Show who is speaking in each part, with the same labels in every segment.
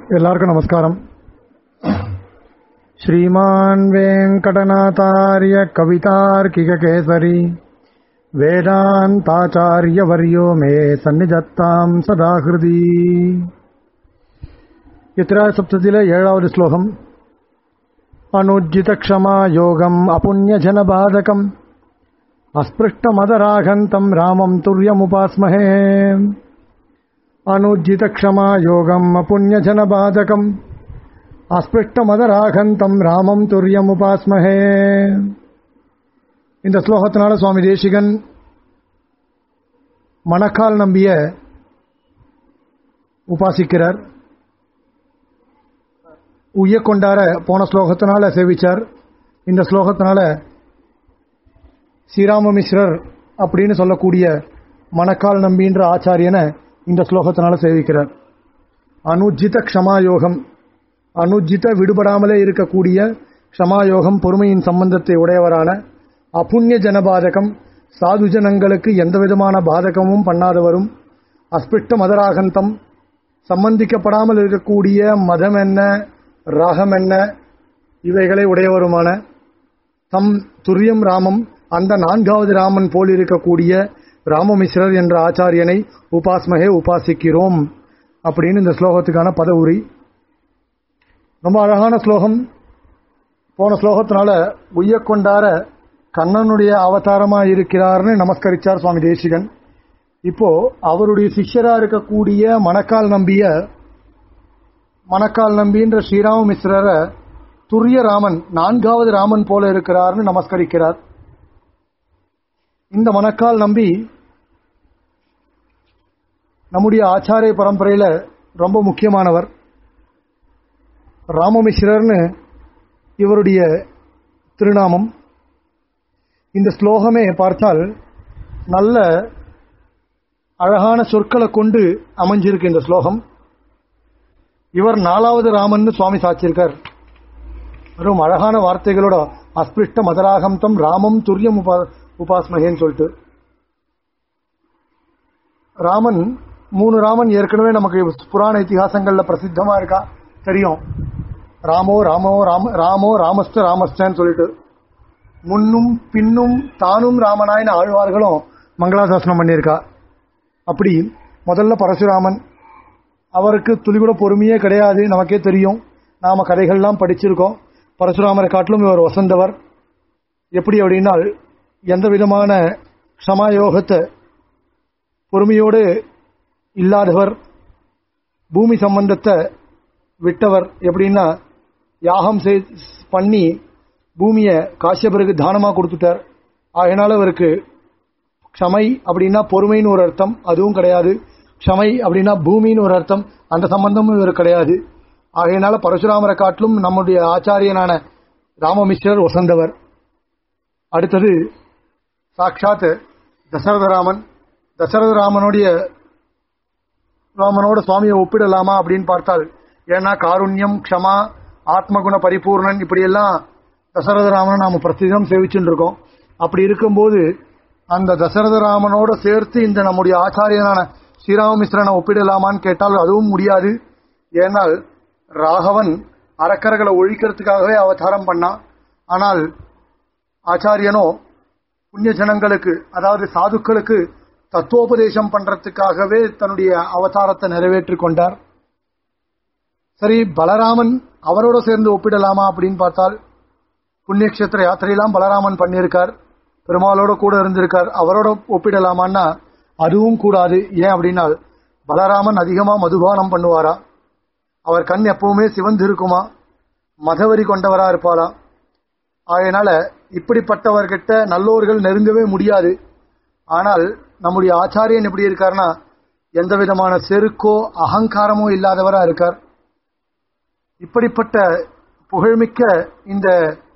Speaker 1: எல்லாருக்கும் நமஸ்காரம் श्रीमान् वेङ्कटनाथार्य कवितार्किककेसरी वेदान्ताचार्यवर्यो मे सन्निधत्ताम् सदा हृदि यत्रासप्ततिले ஏழாவது ஸ்லோகம் अनुज्जितक्षमा योगम् अपुण्यजनबाधकम् अस्पृष्टमदराघन्तम् रामम् तुर्यमुपास्महे अनुज्जितक्षमा योगम् अपुण्यजनबाधकम् அஸ்பிருஷ்டமதராகந்தம் ராமம் துரியம் உபாஸ்மஹே இந்த ஸ்லோகத்தினால சுவாமி தேசிகன் மணக்கால் நம்பிய உபாசிக்கிறார் உய்ய கொண்டார போன ஸ்லோகத்தினால சேவிச்சார் இந்த ஸ்லோகத்தினால ஸ்ரீராம மிஸ்ரர் அப்படின்னு சொல்லக்கூடிய மணக்கால் நம்பின்ற ஆச்சாரியனை இந்த ஸ்லோகத்தினால சேவிக்கிறார் அனுஜித க்ஷமாயோகம் அனுஜித விடுபடாமலே இருக்கக்கூடிய க்ஷமாயோகம் பொறுமையின் சம்பந்தத்தை உடையவரான அபுண்ணிய ஜனபாதகம் சாது ஜனங்களுக்கு எந்த விதமான பாதகமும் பண்ணாதவரும் அஸ்பிருஷ்ட மதராகந்தம் சம்பந்திக்கப்படாமல் இருக்கக்கூடிய மதம் என்ன ராகம் என்ன இவைகளை உடையவருமான தம் துரியம் ராமம் அந்த நான்காவது ராமன் போல் இருக்கக்கூடிய ராமமிஸ்ரர் என்ற ஆச்சாரியனை உபாஸ்மகே உபாசிக்கிறோம் அப்படின்னு இந்த ஸ்லோகத்துக்கான பதவுரி ரொம்ப அழகான ஸ்லோகம் போன ஸ்லோகத்தினால உய்ய கொண்டார கண்ணனுடைய அவதாரமா இருக்கிறார்னு நமஸ்கரிச்சார் சுவாமி தேசிகன் இப்போ அவருடைய சிஷ்யரா இருக்கக்கூடிய மணக்கால் நம்பிய மணக்கால் நம்பின்ற ஸ்ரீராம மிஸ்ரரை துரிய ராமன் நான்காவது ராமன் போல இருக்கிறார்னு நமஸ்கரிக்கிறார் இந்த மணக்கால் நம்பி நம்முடைய ஆச்சாரிய பரம்பரையில ரொம்ப முக்கியமானவர் ராமமிஸ்ரர்னு இவருடைய திருநாமம் இந்த ஸ்லோகமே பார்த்தால் நல்ல அழகான சொற்களை கொண்டு அமைஞ்சிருக்கு இந்த ஸ்லோகம் இவர் நாலாவது ராமன் சுவாமி சாச்சிருக்கார் வெறும் அழகான வார்த்தைகளோட அஸ்பிருஷ்ட மதராகந்தம் ராமம் துரியம் உபா உபாஸ்மகேன்னு சொல்லிட்டு ராமன் மூணு ராமன் ஏற்கனவே நமக்கு புராண இத்திஹாசங்கள்ல பிரசித்தமா இருக்கா தெரியும் ராமோ ராமோ ராம ராமோ ராமஸ்ட ராமஸ்டன்னு சொல்லிட்டு முன்னும் பின்னும் தானும் ராமனாயின ஆழ்வார்களும் மங்களாசாசனம் பண்ணியிருக்கா அப்படி முதல்ல பரசுராமன் அவருக்கு துளி கூட பொறுமையே கிடையாது நமக்கே தெரியும் நாம கதைகள்லாம் படிச்சிருக்கோம் பரசுராமரை காட்டிலும் இவர் வசந்தவர் எப்படி அப்படின்னால் எந்த விதமான க்ஷமாயோகத்தை பொறுமையோடு இல்லாதவர் பூமி சம்பந்தத்தை விட்டவர் எப்படின்னா யாகம் பண்ணி பூமியை காசியபருக்கு தானமா கொடுத்துட்டார் அதனால அவருக்கு க்ஷமை அப்படின்னா பொறுமைன்னு ஒரு அர்த்தம் அதுவும் கிடையாது க்ஷமை அப்படின்னா பூமின்னு ஒரு அர்த்தம் அந்த சம்பந்தமும் இவர் கிடையாது ஆகையினால பரசுராமரை காட்டிலும் நம்முடைய ஆச்சாரியனான ராமமிஸ்ரர் வசந்தவர் அடுத்தது சாட்சாத் தசரதராமன் தசரதராமனுடைய ராமனோட சுவாமியை ஒப்பிடலாமா அப்படின்னு பார்த்தால் ஏன்னா காருண்யம் க்ஷமா ஆத்மகுண பரிபூர்ணன் இப்படியெல்லாம் தசரத ராமனை நாம பிரசிதம் சேவிச்சுட்டு இருக்கோம் அப்படி இருக்கும்போது அந்த தசரத ராமனோட சேர்த்து இந்த நம்முடைய ஆச்சாரியனான ஸ்ரீராமமிஸ்ரனை ஒப்பிடலாமான்னு கேட்டால் அதுவும் முடியாது ஏனால் ராகவன் அறக்கர்களை ஒழிக்கிறதுக்காகவே அவதாரம் பண்ணான் ஆனால் ஆச்சாரியனோ புண்ணிய ஜனங்களுக்கு அதாவது சாதுக்களுக்கு தத்துவோபதேசம் பண்றதுக்காகவே தன்னுடைய அவதாரத்தை நிறைவேற்றி கொண்டார் சரி பலராமன் அவரோட சேர்ந்து ஒப்பிடலாமா அப்படின்னு பார்த்தால் புண்ணியக்ஷேத்திர யாத்திரையெல்லாம் பலராமன் பண்ணியிருக்கார் பெருமாளோட கூட இருந்திருக்கார் அவரோட ஒப்பிடலாமான்னா அதுவும் கூடாது ஏன் அப்படின்னா பலராமன் அதிகமா மதுபானம் பண்ணுவாரா அவர் கண் எப்பவுமே சிவந்து இருக்குமா மதவரி கொண்டவரா இருப்பாரா அதனால இப்படிப்பட்டவர்கிட்ட நல்லோர்கள் நெருங்கவே முடியாது ஆனால் நம்முடைய ஆச்சாரியன் எப்படி இருக்காருன்னா எந்த விதமான செருக்கோ அகங்காரமோ இல்லாதவரா இருக்கார் இப்படிப்பட்ட புகழ்மிக்க இந்த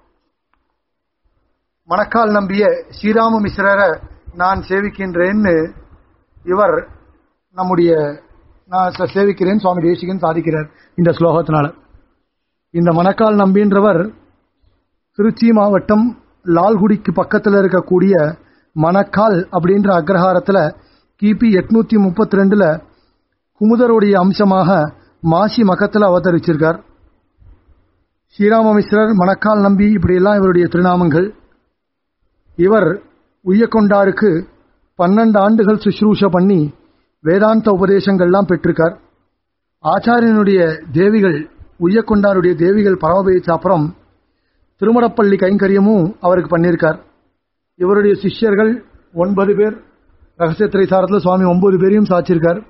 Speaker 1: மணக்கால் நம்பிய ஸ்ரீராம மிஸ்ரரை நான் சேவிக்கின்றேன்னு இவர் நம்முடைய நான் சேவிக்கிறேன் சுவாமி தேசிகன் சாதிக்கிறார் இந்த ஸ்லோகத்தினால இந்த மணக்கால் நம்பின்றவர் திருச்சி மாவட்டம் லால்குடிக்கு பக்கத்தில் இருக்கக்கூடிய மணக்கால் அப்படின்ற அக்ரஹாரத்தில் கிபி எட்நூத்தி முப்பத்தி ரெண்டுல குமுதருடைய அம்சமாக மாசி மகத்தில் அவதரிச்சிருக்கார் ஸ்ரீராமமிஸ்ரர் மணக்கால் நம்பி இப்படியெல்லாம் இவருடைய திருநாமங்கள் இவர் உய்யக்கொண்டாருக்கு பன்னெண்டு ஆண்டுகள் சுஷ்ரூஷ பண்ணி வேதாந்த உபதேசங்கள்லாம் பெற்றிருக்கார் ஆச்சாரியனுடைய தேவிகள் உய்யக்கொண்டாருடைய தேவிகள் பரமபயிச்ச அப்புறம் திருமடப்பள்ளி கைங்கரியமும் அவருக்கு பண்ணியிருக்கார் இவருடைய சிஷ்யர்கள் ஒன்பது பேர் ரகசிய திரைசாரத்தில் சுவாமி ஒன்பது பேரையும் சாச்சிருக்கார்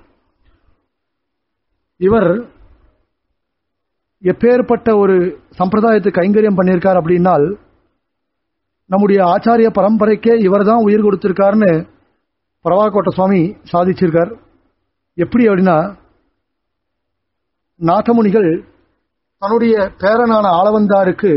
Speaker 1: இவர் எப்பேற்பட்ட ஒரு சம்பிரதாயத்தை கைங்கரியம் பண்ணியிருக்கார் அப்படின்னால் நம்முடைய ஆச்சாரிய பரம்பரைக்கே இவர் தான் உயிர் கொடுத்திருக்காருன்னு பிரபாகோட்ட சுவாமி சாதிச்சிருக்கார் எப்படி அப்படின்னா நாதமுனிகள் தன்னுடைய பேரனான ஆளவந்தாருக்கு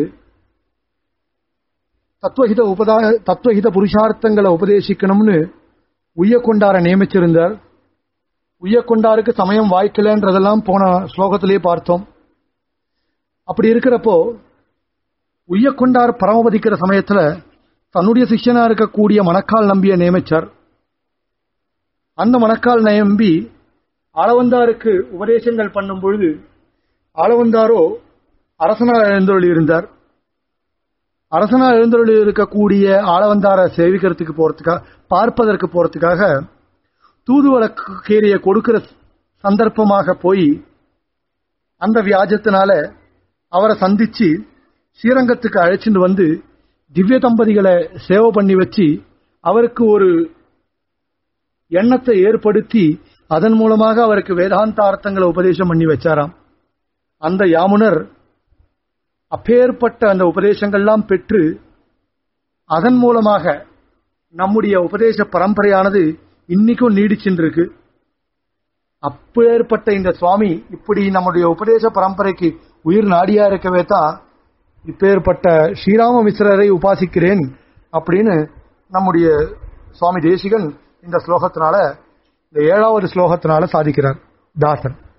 Speaker 1: தத்துவஹித உபதா தத்துவஹித புருஷார்த்தங்களை உபதேசிக்கணும்னு உய்யக்கொண்டாரை நியமிச்சிருந்தார் உய்யக்கொண்டாருக்கு சமயம் வாய்க்கலன்றதெல்லாம் போன ஸ்லோகத்திலே பார்த்தோம் அப்படி இருக்கிறப்போ உய்யக்கொண்டார் பரமபதிக்கிற சமயத்துல தன்னுடைய சிஷ்யனா இருக்கக்கூடிய மணக்கால் நம்பிய நியமிச்சார் அந்த மணக்கால் நம்பி ஆளவந்தாருக்கு உபதேசங்கள் பண்ணும் பொழுது ஆளவந்தாரோ அரசனா எழுந்தொழி இருந்தார் அரசனா எழுந்தொழி இருக்கக்கூடிய ஆளவந்தார சேவிக்கிறதுக்கு போறதுக்காக பார்ப்பதற்கு போறதுக்காக தூதுவளக்கேரிய கொடுக்கிற சந்தர்ப்பமாக போய் அந்த வியாஜத்தினால அவரை சந்திச்சு ஸ்ரீரங்கத்துக்கு அழைச்சிட்டு வந்து திவ்ய தம்பதிகளை சேவை பண்ணி வச்சு அவருக்கு ஒரு எண்ணத்தை ஏற்படுத்தி அதன் மூலமாக அவருக்கு வேதாந்த அர்த்தங்களை உபதேசம் பண்ணி வச்சாராம் அந்த யாமுனர் அப்பேற்பட்ட அந்த உபதேசங்கள்லாம் பெற்று அதன் மூலமாக நம்முடைய உபதேச பரம்பரையானது இன்னைக்கும் நீடிச்சுருக்கு அப்பேற்பட்ட இந்த சுவாமி இப்படி நம்முடைய உபதேச பரம்பரைக்கு உயிர் நாடியா இருக்கவே தான் இப்பேற்பட்ட ஸ்ரீராம மிஸ்ரரை உபாசிக்கிறேன் அப்படின்னு நம்முடைய சுவாமி தேசிகன் இந்த ஸ்லோகத்தினால இந்த ஏழாவது ஸ்லோகத்தினால சாதிக்கிறார் தாசன்